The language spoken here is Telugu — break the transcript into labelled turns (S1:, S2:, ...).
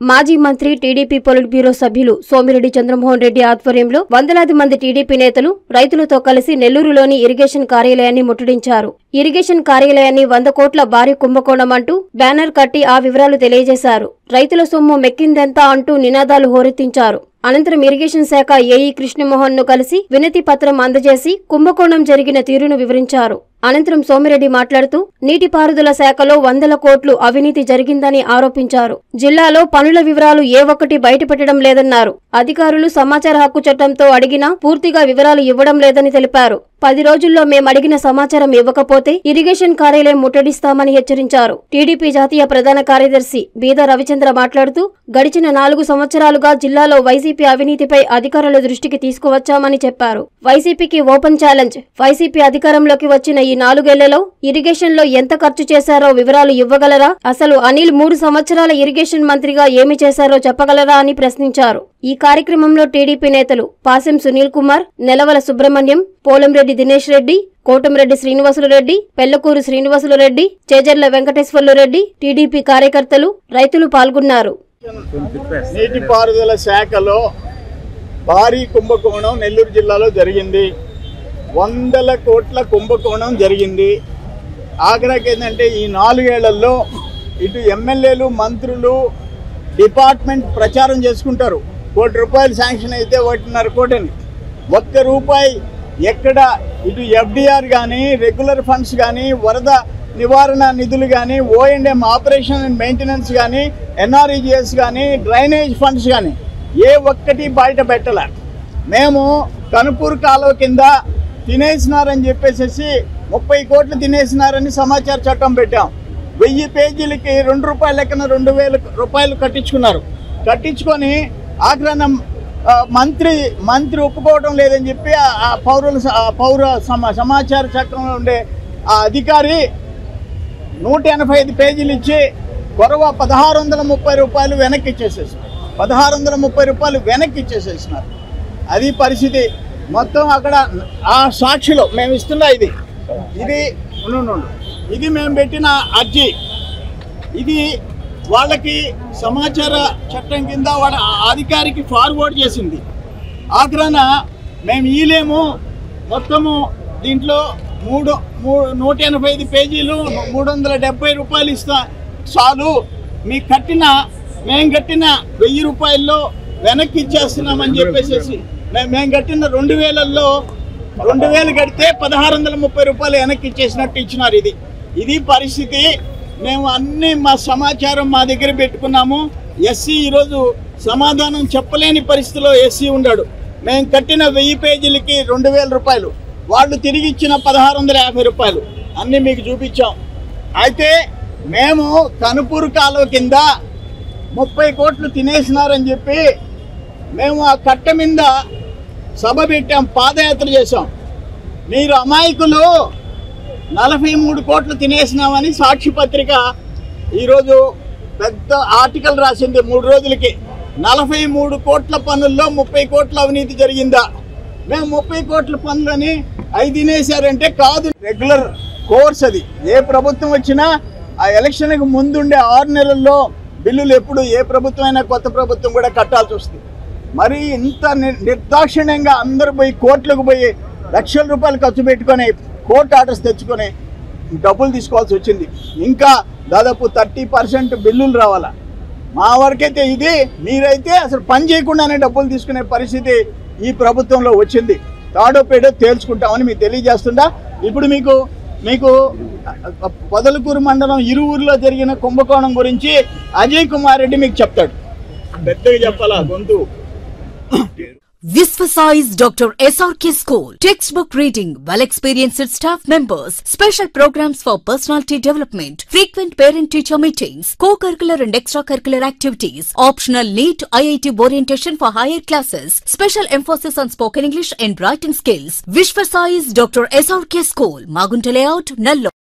S1: మాజీ మంత్రి టీడీపీ పొలిట్ బ్యూరో సభ్యులు సోమిరెడ్డి చంద్రమోహన్ రెడ్డి ఆధ్వర్యంలో వందలాది మంది టీడీపీ నేతలు రైతులతో కలిసి నెల్లూరులోని ఇరిగేషన్ కార్యాలయాన్ని ముట్టడించారు ఇరిగేషన్ కార్యాలయాన్ని వంద కోట్ల భారీ కుంభకోణం అంటూ బ్యానర్ కట్టి ఆ వివరాలు తెలియజేశారు రైతుల సొమ్ము మెక్కిందెంత అంటూ నినాదాలు హోరెత్తించారు అనంతరం ఇరిగేషన్ శాఖ ఏఈ కృష్ణమోహన్ ను కలిసి వినతి పత్రం అందజేసి కుంభకోణం జరిగిన తీరును వివరించారు అనంతరం సోమిరెడ్డి మాట్లాడుతూ నీటిపారుదల శాఖలో వందల కోట్లు అవినీతి జరిగిందని ఆరోపించారు జిల్లాలో పనుల వివరాలు ఏ ఒక్కటి బయటపెట్టడం లేదన్నారు అధికారులు సమాచార హక్కు చట్టంతో అడిగినా పూర్తిగా వివరాలు ఇవ్వడం లేదని తెలిపారు పది రోజుల్లో మేం అడిగిన సమాచారం ఇవ్వకపోతే ఇరిగేషన్ కార్యాలయం ముట్టడిస్తామని హెచ్చరించారు టీడీపీ జాతీయ ప్రధాన కార్యదర్శి బీద రవిచంద్ర మాట్లాడుతూ గడిచిన నాలుగు సంవత్సరాలుగా జిల్లాలో వైసీపీ అవినీతిపై అధికారుల దృష్టికి తీసుకువచ్చామని చెప్పారు వైసీపీకి ఓపెన్ ఛాలెంజ్ వైసీపీ అధికారంలోకి వచ్చిన ఈ నాలుగేళ్లలో ఇరిగేషన్ లో ఎంత ఖర్చు చేశారో వివరాలు ఇవ్వగలరా అసలు అనిల్ మూడు సంవత్సరాల ఇరిగేషన్ మంత్రిగా ఏమి చేశారో చెప్పగలరా అని ప్రశ్నించారు ఈ కార్యక్రమంలో టీడీపీ నేతలు పాసెం సునీల్ కుమార్ నెలవల సుబ్రహ్మణ్యం పోలంరెడ్డి దినేష్ రెడ్డి కోటంరెడ్డి శ్రీనివాసులు రెడ్డి పెళ్లకూరు శ్రీనివాసులు రెడ్డి చేజర్ల వెంకటేశ్వర్లు రెడ్డి టీడీపీ కార్యకర్తలు రైతులు పాల్గొన్నారు
S2: నీటిపారుదల శాఖలో భారీ కుంభకోణం నెల్లూరు జిల్లాలో జరిగింది వందల కోట్ల కుంభకోణం జరిగింది ఆఖరికి ఏంటంటే ఈ నాలుగేళ్లలో ఇటు ఎమ్మెల్యేలు మంత్రులు డిపార్ట్మెంట్ ప్రచారం చేసుకుంటారు కోటి రూపాయలు శాంక్షన్ అయితే ఒకటిన్నర కోటిని ఒక్క రూపాయి ఎక్కడ ఇటు ఎఫ్డిఆర్ కానీ రెగ్యులర్ ఫండ్స్ కానీ వరద నివారణ నిధులు కానీ ఓఎండ్ఎం ఆపరేషన్ అండ్ మెయింటెనెన్స్ కానీ ఎన్ఆర్ఈజిఎస్ కానీ డ్రైనేజ్ ఫండ్స్ కానీ ఏ ఒక్కటి బయట పెట్టలే మేము కనుపూర్ కాలువ కింద తినేసినారని చెప్పేసి ముప్పై కోట్లు తినేసినారని సమాచార చట్టం పెట్టాం వెయ్యి పేజీలకి రెండు రూపాయల లెక్కన రెండు వేల రూపాయలు కట్టించుకున్నారు కట్టించుకొని ఆగ్రహణ మంత్రి మంత్రి ఒప్పుకోవడం లేదని చెప్పి ఆ- ఆ పౌరుల స- ఆ పౌర సమా సమాచార చట్టంలో ఉండే ఆ అధికారి నూట ఎనభై ఐదు పేజీలు ఇచ్చి కొరవ పదహారు వందల ముప్పై రూపాయలు వెనక్కి ఇచ్చేసేసినారు పదహారు వందల ముప్పై రూపాయలు వెనక్కి ఇచ్చేసేసినారు అది పరిస్థితి మొత్తం అక్కడ ఆ సాక్షిలో మేము ఇస్తున్నా ఇది ఇది ఉండు, ఉండు, ఉండు. ఇది మేము పెట్టిన అర్జీ ఇది వాళ్ళకి సమాచార చట్టం కింద వాళ్ళ ఆ అధికారికి ఫార్వర్డ్ చేసింది ఆఖరాన మేము ఈలేము మొత్తము దీంట్లో మూడు మూడు నూట ఎనభై ఐదు పేజీలు మూడు వందల డెబ్బై రూపాయలు ఇస్తా చాలు మీకు కట్టిన మేము కట్టిన వెయ్యి రూపాయల్లో వెనక్కి ఇచ్చేస్తున్నామని చెప్పేసి మే- మేము కట్టిన రెండు వేలల్లో రెండు వేలు కడితే పదహారు వందల ముప్పై రూపాయలు వెనక్కి ఇచ్చేసినట్టు ఇచ్చినారు ఇది ఇది పరిస్థితి మేము అన్ని మా సమాచారం మా దగ్గర పెట్టుకున్నాము ఎస్సీ ఈరోజు సమాధానం చెప్పలేని పరిస్థితిలో ఎస్సీ ఉన్నాడు మేము కట్టిన వెయ్యి పేజీలకి రెండు వేల రూపాయలు వాళ్ళు తిరిగి ఇచ్చిన పదహారు వందల యాభై రూపాయలు అన్నీ మీకు చూపించాం అయితే మేము కనుపూరు కాలువ కింద ముప్పై కోట్లు తినేసినారని చెప్పి మేము ఆ కట్ట మీద సభ పెట్టాం పాదయాత్ర చేసాం మీరు అమాయకులు నలభై మూడు కోట్లు తినేసినామని సాక్షి పత్రిక ఈరోజు పెద్ద ఆర్టికల్ రాసింది మూడు రోజులకి నలభై మూడు కోట్ల పనుల్లో ముప్పై కోట్ల అవినీతి జరిగిందా మేము ముప్పై కోట్ల పనులని అవి తినేశారంటే కాదు రెగ్యులర్ కోర్స్ అది ఏ ప్రభుత్వం వచ్చినా ఆ ఎలక్షన్కి ముందుండే ఆరు నెలల్లో బిల్లులు ఎప్పుడు ఏ ప్రభుత్వం అయినా కొత్త ప్రభుత్వం కూడా కట్టాల్సి వస్తుంది మరి ఇంత ని- నిర్దాక్షిణ్యంగా అందరూ పోయి కోట్లకు పోయి లక్షల రూపాయలు ఖర్చు పెట్టుకొని కోర్టు ఆర్డర్స్ తెచ్చుకొని డబ్బులు తీసుకోవాల్సి వచ్చింది ఇంకా దాదాపు థర్టీ పర్సెంట్ బిల్లులు రావాలా మా వరకైతే ఇది మీరైతే అసలు పని చేయకుండానే డబ్బులు తీసుకునే పరిస్థితి ఈ ప్రభుత్వంలో వచ్చింది తాడో పేడో తేల్చుకుంటామని మీకు తెలియజేస్తుందా ఇప్పుడు మీకు మీకు పొదలకూరు మండలం ఇరువురిలో జరిగిన కుంభకోణం గురించి అజయ్ కుమార్ రెడ్డి మీకు చెప్తాడు పెద్దగా చెప్పాలా గొంతు
S3: Visvasize Dr. SRK School. Textbook reading, well experienced staff members, special programs for personality development, frequent parent teacher meetings, co curricular and extracurricular activities, optional NEET IIT orientation for higher classes, special emphasis on spoken English and writing skills. Visvasize Dr. SRK School, Magunta Layout, Nallo.